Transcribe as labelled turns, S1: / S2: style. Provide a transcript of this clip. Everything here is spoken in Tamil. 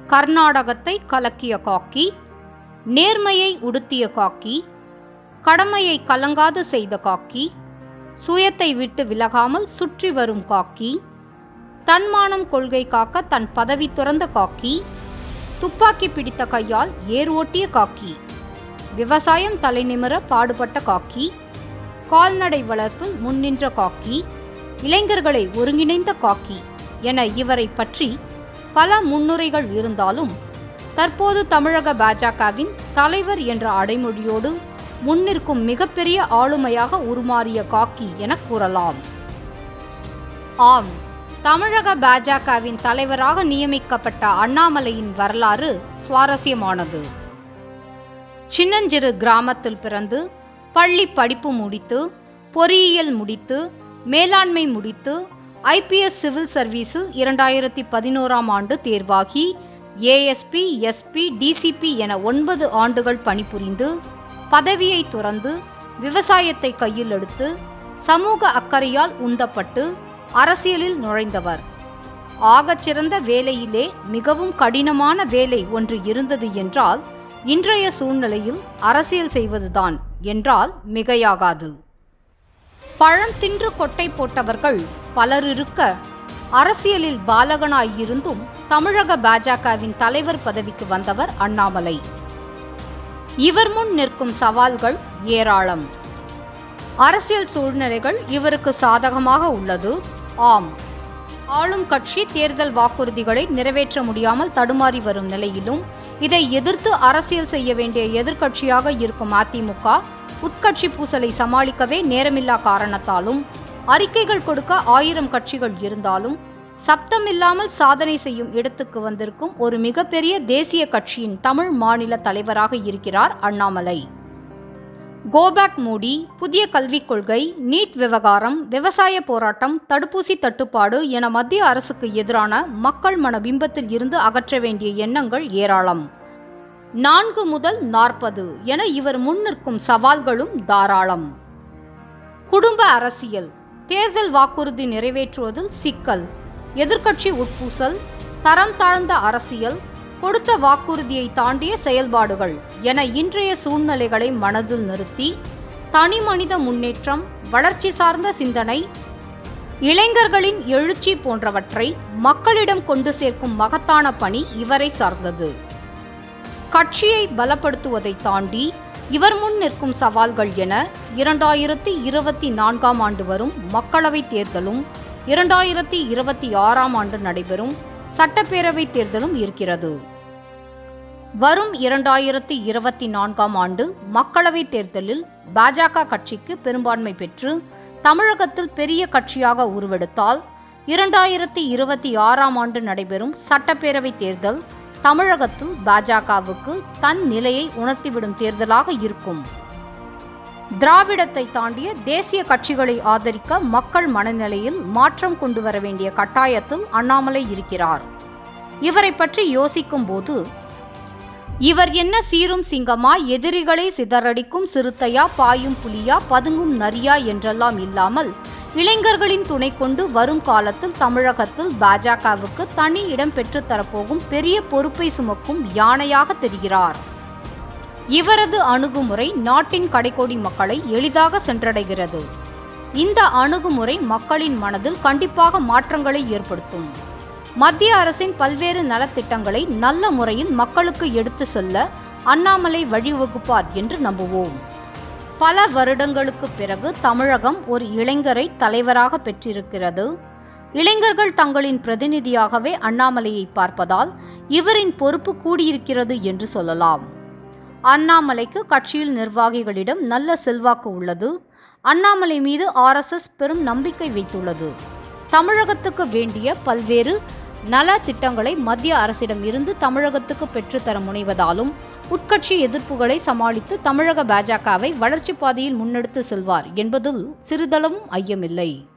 S1: கர்நாடகத்தை கலக்கிய காக்கி நேர்மையை உடுத்திய காக்கி கடமையை கலங்காது செய்த காக்கி சுயத்தை விட்டு விலகாமல் சுற்றி வரும் காக்கி தன்மானம் கொள்கை காக்க தன் பதவி துறந்த காக்கி துப்பாக்கி பிடித்த கையால் ஏர் ஓட்டிய காக்கி விவசாயம் தலைநிமிர பாடுபட்ட காக்கி கால்நடை வளர்ப்பில் முன்னின்ற காக்கி இளைஞர்களை ஒருங்கிணைந்த காக்கி என இவரை பற்றி பல முன்னுரைகள் இருந்தாலும் தற்போது தமிழக பாஜகவின் தலைவர் என்ற அடைமொழியோடு முன்னிற்கும் மிகப்பெரிய ஆளுமையாக உருமாறிய காக்கி என கூறலாம் ஆம் தமிழக பாஜகவின் தலைவராக நியமிக்கப்பட்ட அண்ணாமலையின் வரலாறு சுவாரஸ்யமானது சின்னஞ்சிறு கிராமத்தில் பிறந்து பள்ளி படிப்பு முடித்து பொறியியல் முடித்து மேலாண்மை முடித்து ஐபிஎஸ் சிவில் சர்வீஸு இரண்டாயிரத்தி பதினோராம் ஆண்டு தேர்வாகி ஏஎஸ்பி எஸ்பி டிசிபி என ஒன்பது ஆண்டுகள் பணிபுரிந்து பதவியை துறந்து விவசாயத்தை கையில் எடுத்து சமூக அக்கறையால் உந்தப்பட்டு அரசியலில் நுழைந்தவர் ஆகச்சிறந்த வேலையிலே மிகவும் கடினமான வேலை ஒன்று இருந்தது என்றால் இன்றைய சூழ்நிலையில் அரசியல் செய்வதுதான் என்றால் மிகையாகாது பழம் தின்று கொட்டை போட்டவர்கள் பலர் இருக்க அரசியலில் பாலகனாயிருந்தும் தமிழக பாஜகவின் தலைவர் பதவிக்கு வந்தவர் அண்ணாமலை இவர் முன் நிற்கும் சவால்கள் ஏராளம் அரசியல் சூழ்நிலைகள் இவருக்கு சாதகமாக உள்ளது ஆம் ஆளும் கட்சி தேர்தல் வாக்குறுதிகளை நிறைவேற்ற முடியாமல் தடுமாறி வரும் நிலையிலும் இதை எதிர்த்து அரசியல் செய்ய வேண்டிய எதிர்க்கட்சியாக இருக்கும் அதிமுக உட்கட்சி பூசலை சமாளிக்கவே நேரமில்லா காரணத்தாலும் அறிக்கைகள் கொடுக்க ஆயிரம் கட்சிகள் இருந்தாலும் சப்தமில்லாமல் சாதனை செய்யும் இடத்துக்கு வந்திருக்கும் ஒரு மிகப்பெரிய தேசிய கட்சியின் தமிழ் மாநில தலைவராக இருக்கிறார் அண்ணாமலை கோபேக் மோடி புதிய கல்விக் கொள்கை நீட் விவகாரம் விவசாய போராட்டம் தடுப்பூசி தட்டுப்பாடு என மத்திய அரசுக்கு எதிரான மக்கள் மன பிம்பத்தில் இருந்து அகற்ற வேண்டிய எண்ணங்கள் ஏராளம் நான்கு முதல் நாற்பது என இவர் முன்னிற்கும் சவால்களும் தாராளம் குடும்ப அரசியல் தேர்தல் வாக்குறுதி நிறைவேற்றுவதில் சிக்கல் எதிர்க்கட்சி உட்பூசல் தரம் தாழ்ந்த அரசியல் கொடுத்த வாக்குறுதியை தாண்டிய செயல்பாடுகள் என இன்றைய சூழ்நிலைகளை மனதில் நிறுத்தி தனி மனித முன்னேற்றம் வளர்ச்சி சார்ந்த சிந்தனை இளைஞர்களின் எழுச்சி போன்றவற்றை மக்களிடம் கொண்டு சேர்க்கும் மகத்தான பணி இவரை சார்ந்தது கட்சியை பலப்படுத்துவதை தாண்டி இவர் முன் நிற்கும் சவால்கள் என இரண்டாயிரத்தி இருபத்தி நான்காம் ஆண்டு வரும் மக்களவைத் தேர்தலும் இரண்டாயிரத்தி இருபத்தி ஆறாம் ஆண்டு நடைபெறும் சட்டப்பேரவைத் தேர்தலும் இருக்கிறது வரும் இரண்டாயிரத்தி இருபத்தி நான்காம் ஆண்டு மக்களவைத் தேர்தலில் பாஜக கட்சிக்கு பெரும்பான்மை பெற்று தமிழகத்தில் பெரிய கட்சியாக உருவெடுத்தால் இரண்டாயிரத்தி இருபத்தி ஆறாம் ஆண்டு நடைபெறும் சட்டப்பேரவைத் தேர்தல் தமிழகத்தில் பாஜகவுக்கு தன் நிலையை உணர்த்திவிடும் தேர்தலாக இருக்கும் திராவிடத்தை தாண்டிய தேசிய கட்சிகளை ஆதரிக்க மக்கள் மனநிலையில் மாற்றம் கொண்டு வர வேண்டிய கட்டாயத்தில் அண்ணாமலை இருக்கிறார் இவரை பற்றி யோசிக்கும் போது இவர் என்ன சீரும் சிங்கமா எதிரிகளை சிதறடிக்கும் சிறுத்தையா பாயும் புலியா பதுங்கும் நரியா என்றெல்லாம் இல்லாமல் இளைஞர்களின் துணை கொண்டு வரும் காலத்தில் தமிழகத்தில் பாஜகவுக்கு தனி இடம் பெற்றுத் தரப்போகும் பெரிய பொறுப்பை சுமக்கும் யானையாக தெரிகிறார் இவரது அணுகுமுறை நாட்டின் கடைக்கோடி மக்களை எளிதாக சென்றடைகிறது இந்த அணுகுமுறை மக்களின் மனதில் கண்டிப்பாக மாற்றங்களை ஏற்படுத்தும் மத்திய அரசின் பல்வேறு நலத்திட்டங்களை நல்ல முறையில் மக்களுக்கு எடுத்து செல்ல அண்ணாமலை வழிவகுப்பார் என்று நம்புவோம் பல வருடங்களுக்கு பிறகு தமிழகம் ஒரு இளைஞரை தலைவராக பெற்றிருக்கிறது இளைஞர்கள் தங்களின் பிரதிநிதியாகவே அண்ணாமலையை பார்ப்பதால் இவரின் பொறுப்பு கூடியிருக்கிறது என்று சொல்லலாம் அண்ணாமலைக்கு கட்சியில் நிர்வாகிகளிடம் நல்ல செல்வாக்கு உள்ளது அண்ணாமலை மீது ஆர்எஸ்எஸ் பெரும் நம்பிக்கை வைத்துள்ளது தமிழகத்துக்கு வேண்டிய பல்வேறு நல திட்டங்களை மத்திய அரசிடம் இருந்து தமிழகத்துக்கு பெற்றுத்தர முனைவதாலும் உட்கட்சி எதிர்ப்புகளை சமாளித்து தமிழக பாஜகவை வளர்ச்சிப் பாதையில் முன்னெடுத்து செல்வார் என்பதில் சிறிதளவும் ஐயமில்லை